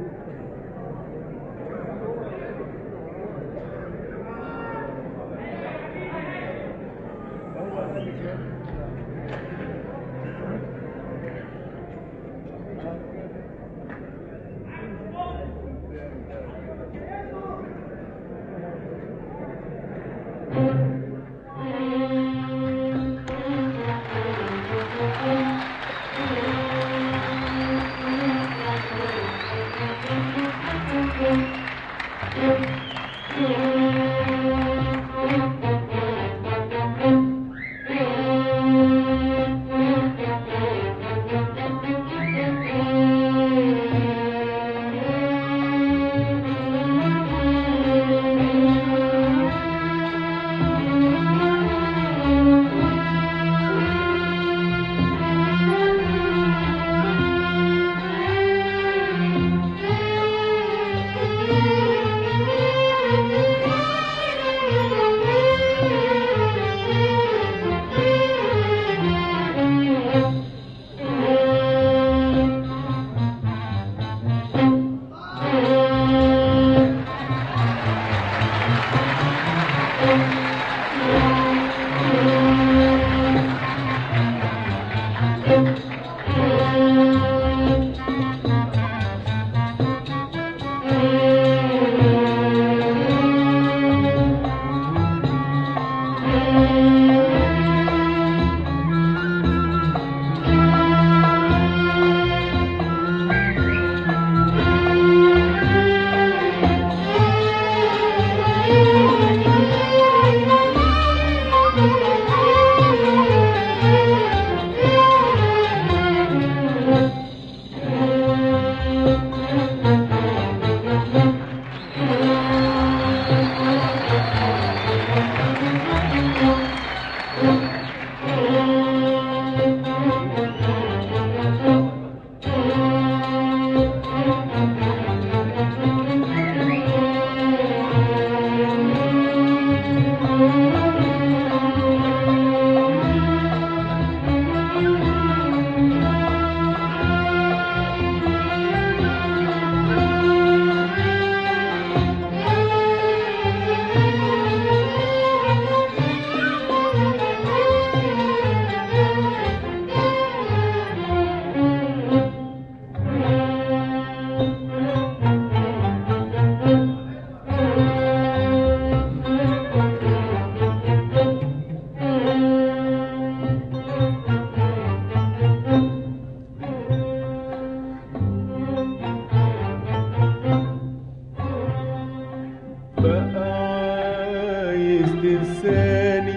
تنساني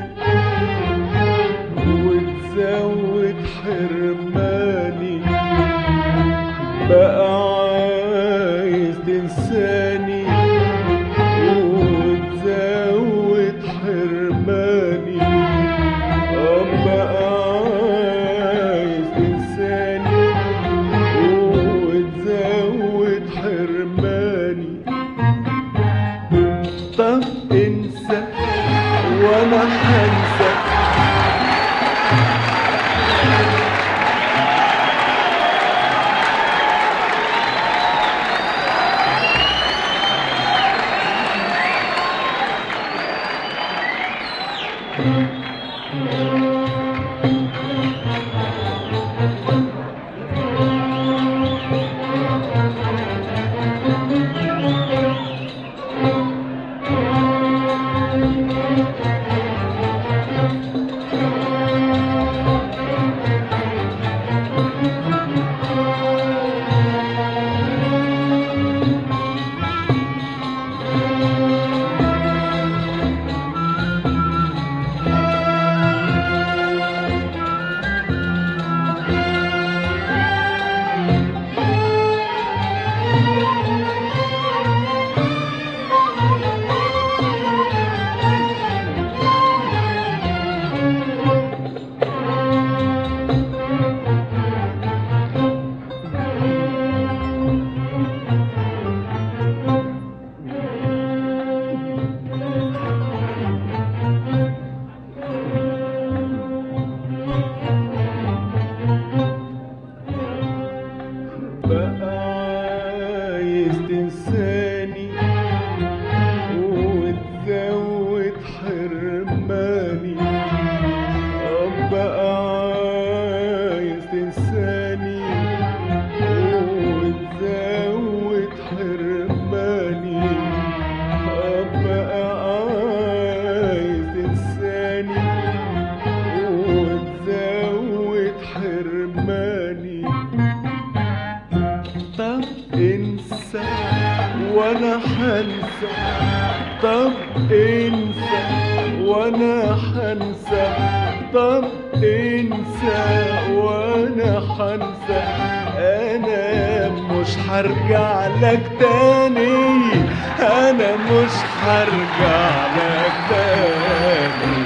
وتزود حرماني بقى عايز تنساني وتزود حرماني آه بقى عايز تنساني وتزود حرماني طب انسى وانا هنسى بقى عايز عايز تنساني وتزود حرماني أبقى عايز تنساني وتزود حرماني أبقى عايز تنساني وتزود حرماني طب انسى وانا حنسى طب انسى وانا حنسى طب انسى وانا حنسى انا مش هرجع لك تاني انا مش هرجع لك تاني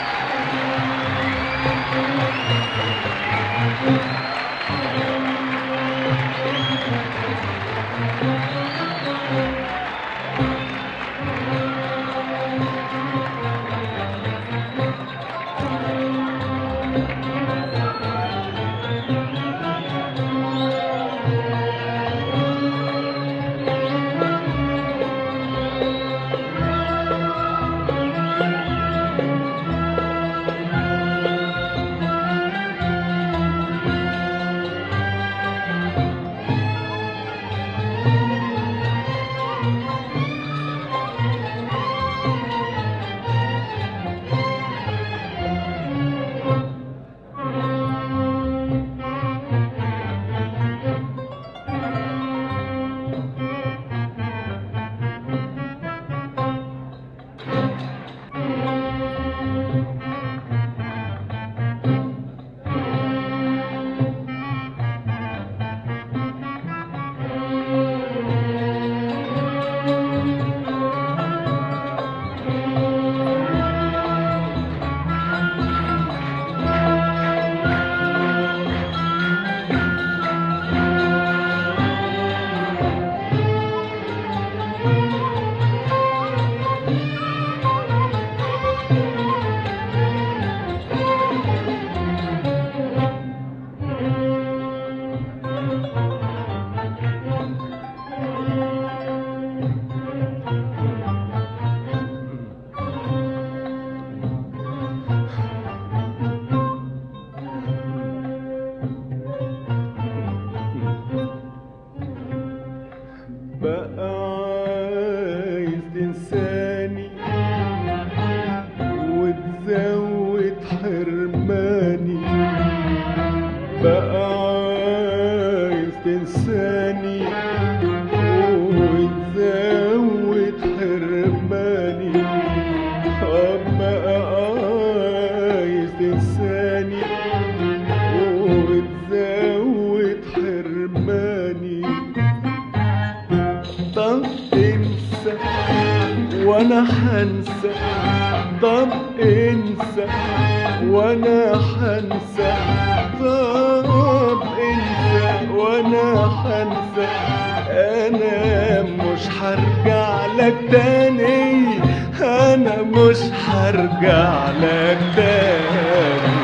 بقى عايز تنساني وتزود حرماني بقى عايز تنساني وتزود حرماني بقى عايز تنساني وتزود حرماني طب انسى وانا حنسى طب انسى وانا حنسى طب انسى وانا حنسى انا مش هرجع لك تاني انا مش هرجع لك تاني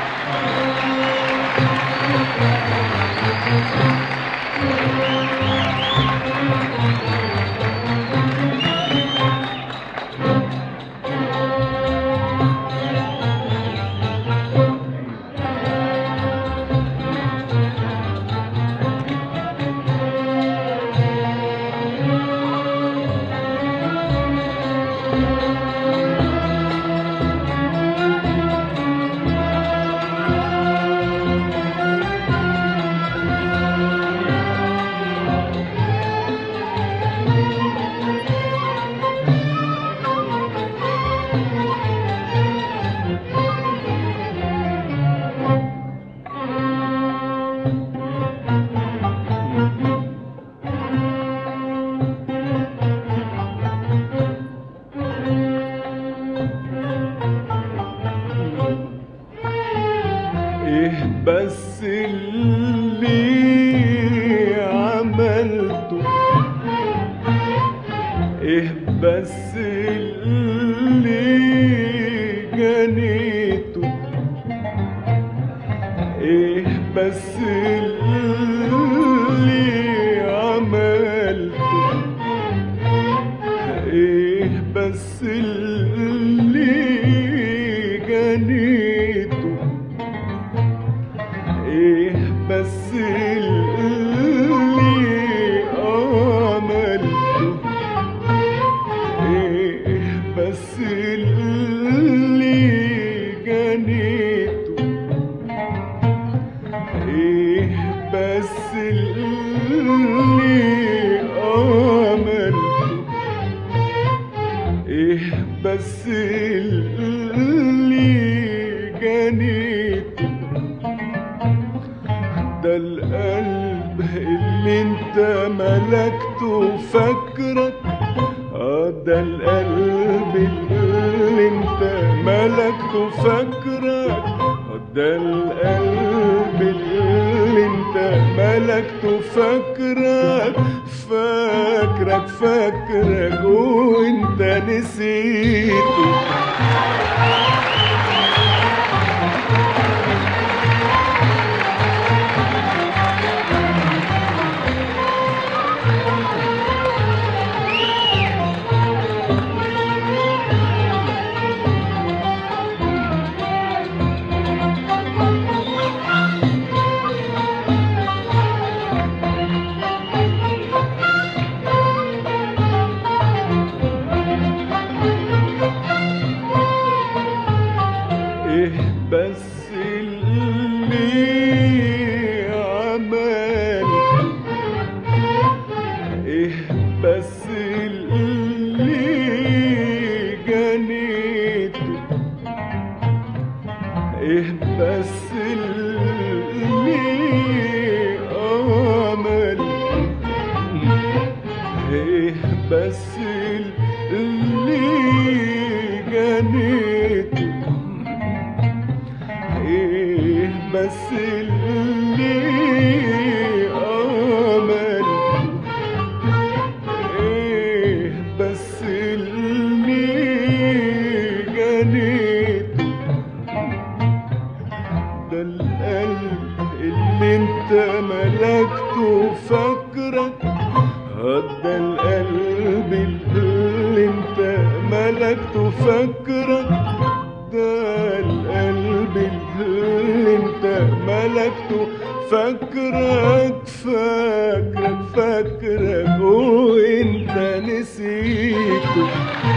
ايه بس اللي عملته ايه بس اللي جنيته ايه بس اللي عملته اللي انت ملكته فاكرك اه ده القلب اللي انت ملكته فاكرك اه ده القلب اللي انت ملكته فاكرك فاكرك فاكرك وانت نسيته ايه بس اللي عمل ايه بس اللي جنيته ايه بس اللي عمل ايه بس اللي جنيته ايه بس اللي عمل ايه بس اللي جنيته ده القلب اللي انت ملكته فاكرك ده القلب اللي انت ملكته فاكرك ده القلب اللي انت ملكته فاكرك فاكرك فاكرك وانت نسيته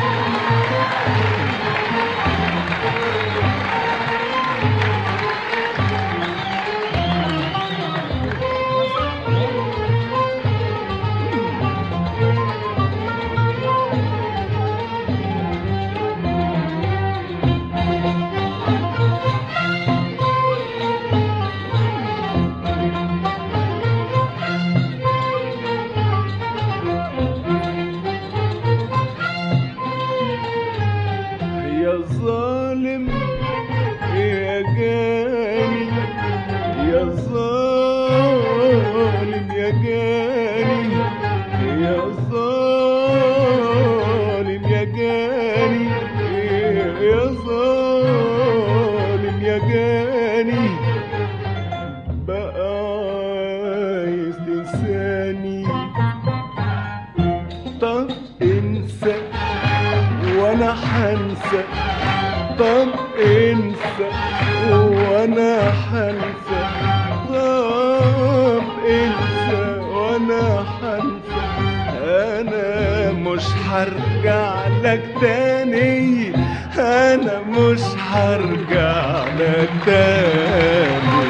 يا ظالم يا جاني يا ظالم يا جاني يا ظالم يا جاني يا ظالم يا جاني بقى عايز تنساني طب انسى وانا حنسى طب انسى وانا حنسى طب انسى وانا حنسى انا مش هرجع لك تاني انا مش هرجع لك تاني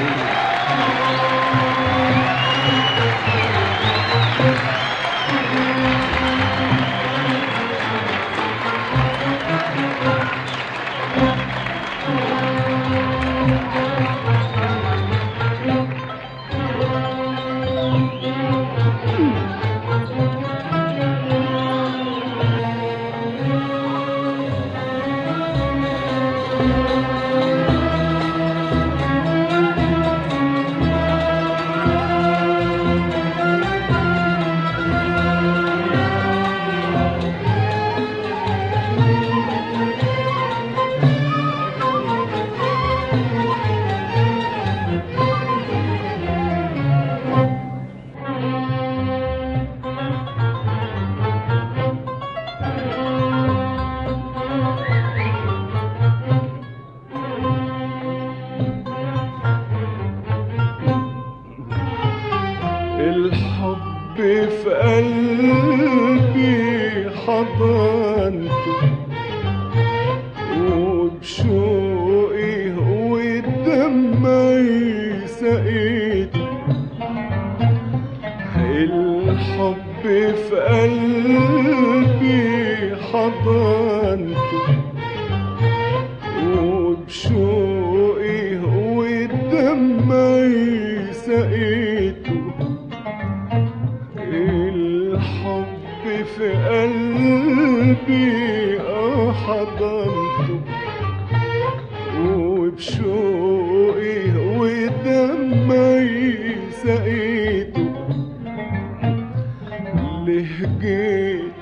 الحب في قلبي حضنته وبشوقي ودمعي سقيته الحب في قلبي حضنته وبشوقي ودمعي سقيته في قلبي اه حضنته وبشوقي ودمي سقيته ليه جيت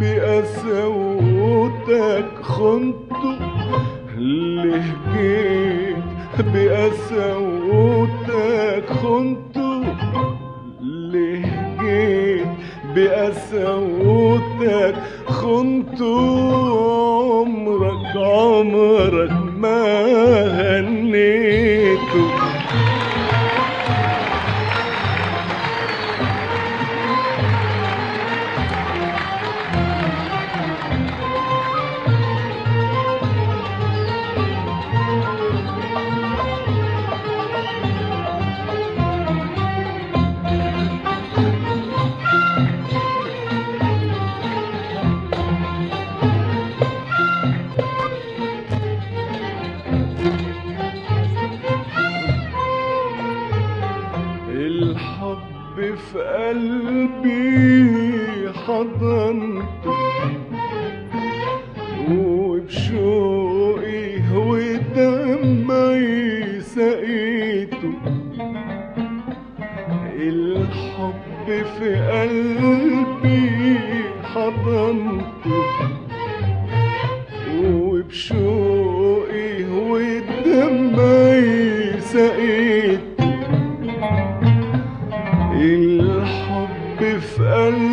بقساوتك خنته ليه جيت بقساوتك خنته ليه جيت بقساوتك خنته عمرك عمرك ما هنيته الحب في قلبي حضنته وبشوقي ودمي سقيته الحب في قلبي حضنته وبشوقي ودمي سقيته الحب في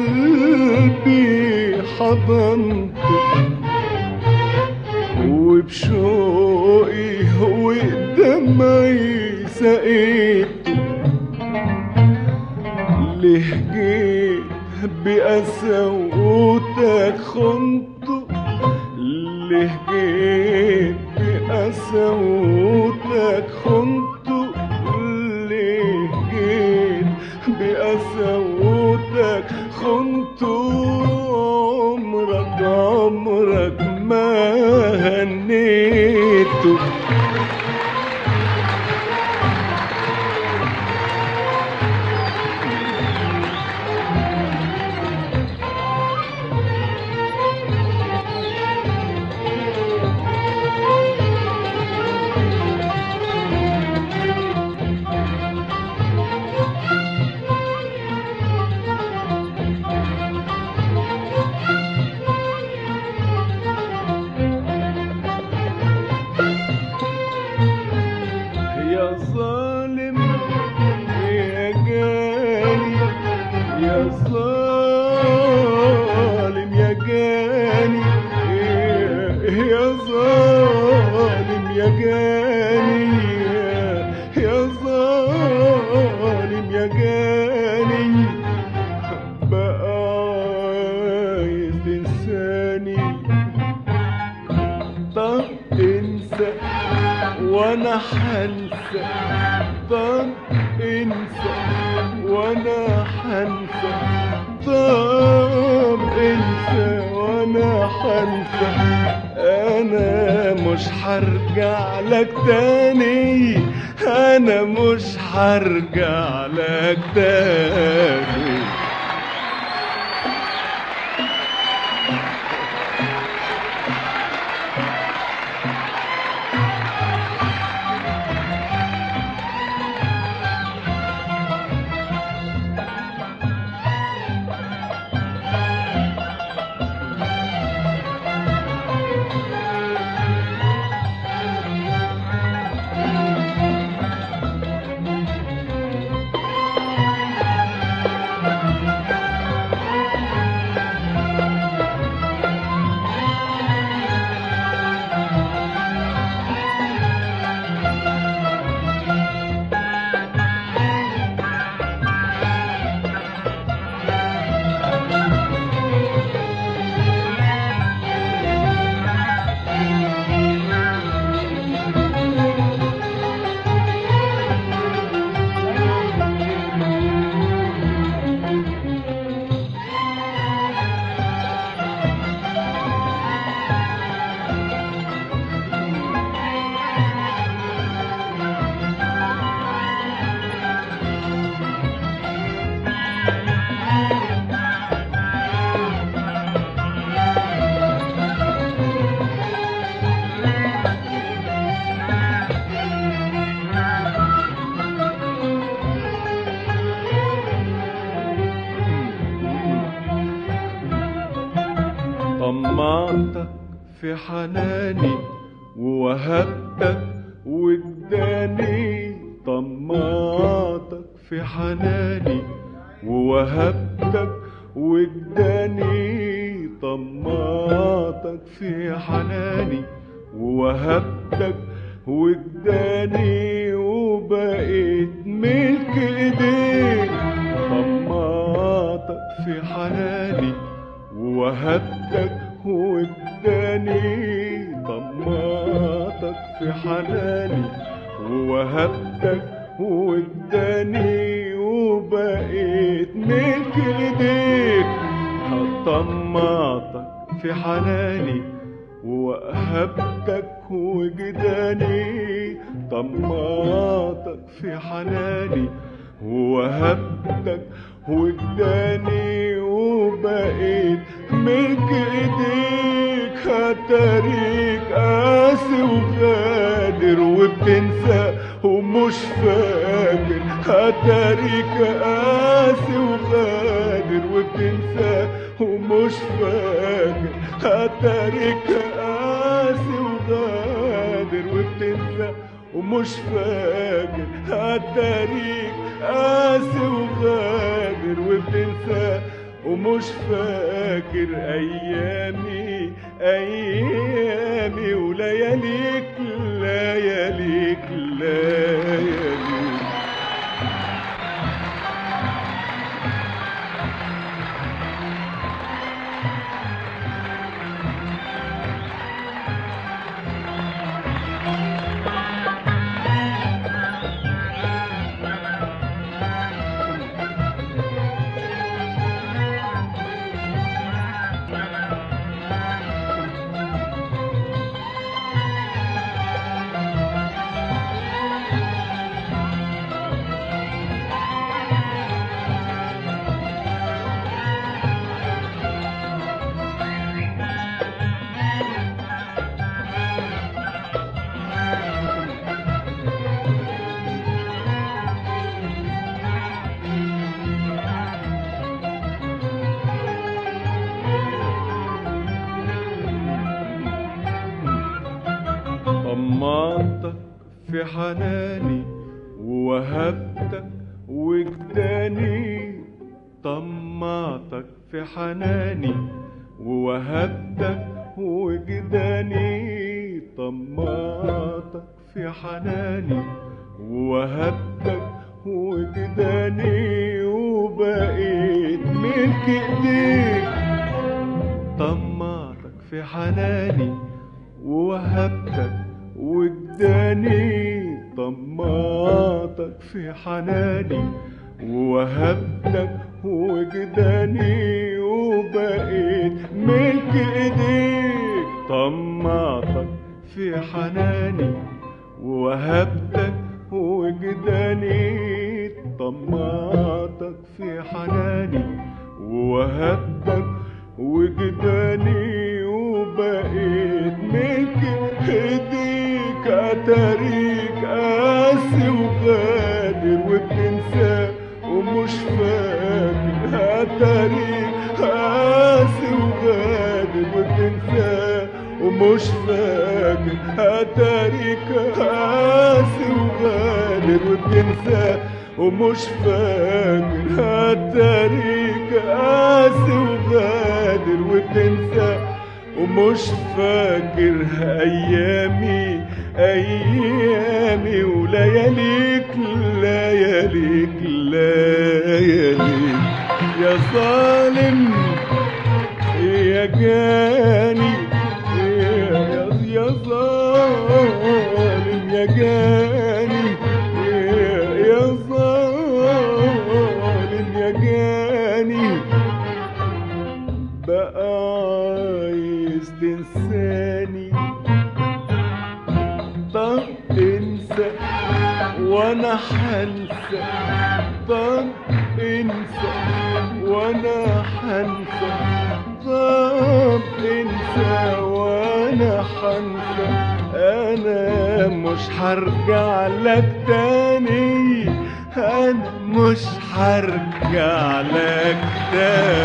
قلبي حضنته وبشوقي ودمي سقيته ليه جيت بقساوتك خنته ليه جيت بقساوتك خنته ليه جيت بقساوتك خنته عمرك عمرك ما هنيته يا ظالم يا جاني يا ظالم يا جاني يا ظالم يا جاني يا ظالم يا جاني بقى عايز تنساني طب انسى وانا حنسى طب انسى وانا حنسى طب انسى وانا حنسى انا مش هرجع لك تاني انا مش هرجع لك تاني طمعتك في حناني ووهبتك وجداني طمعتك في حناني ووهبتك وجداني طمعتك في حناني ووهبتك وجداني وبقيت ملك ايديك طمعتك في حناني ووهبتك وجداني طمعتك في حناني ووهبتك وجداني وبقيت ملك ايديك طمعتك في حناني ووهبتك وجداني طمعتك في حناني ووهبتك وجداني وبقيت ملك ايديك هتاريك قاسي وغادر وبتنسى ومش فاكر هتاريك قاسي وغادر وبتنسى ومش فاكر هتاريك قاسي وغادر وبتنسى ومش فاكر هتاريك قاسي وغادر وبتنسى ومش فاكر ايامي ايامي ولياليك لياليك لياليك طمعتك في حناني ووهبتك وجداني طمعتك في حناني ووهبتك وجداني طمعتك في حناني ووهبتك وجداني وبقيت ملك ايديك طمعتك في حناني ووهبتك واداني طمعتك في حناني ووهبتك وجداني وبقيت ملك ايديك طمعتك في حناني ووهبتك وجداني طمعتك في حناني ووهبتك وجداني وبقيت ملك ايديك اتاريك قاسي وغادر وبتنسى ومش فاكر اتاريك قاسي وغادر وبتنسى ومش فاكر اتاريك قاسي وغادر وبتنسى ومش فاكر اتاريك قاسي وغادر وبتنسى ومش فاكر ايامي ايامي ولياليك لياليك لياليك يا ظالم يا جاني يا يا ظالم يا جاني يا ظالم يا جاني بقى عايز تنساني طب انسى وانا حنسى طب انسى وانا حنسى طب انسى وانا حنسى انا مش هرجع لك تاني انا مش هرجع لك تاني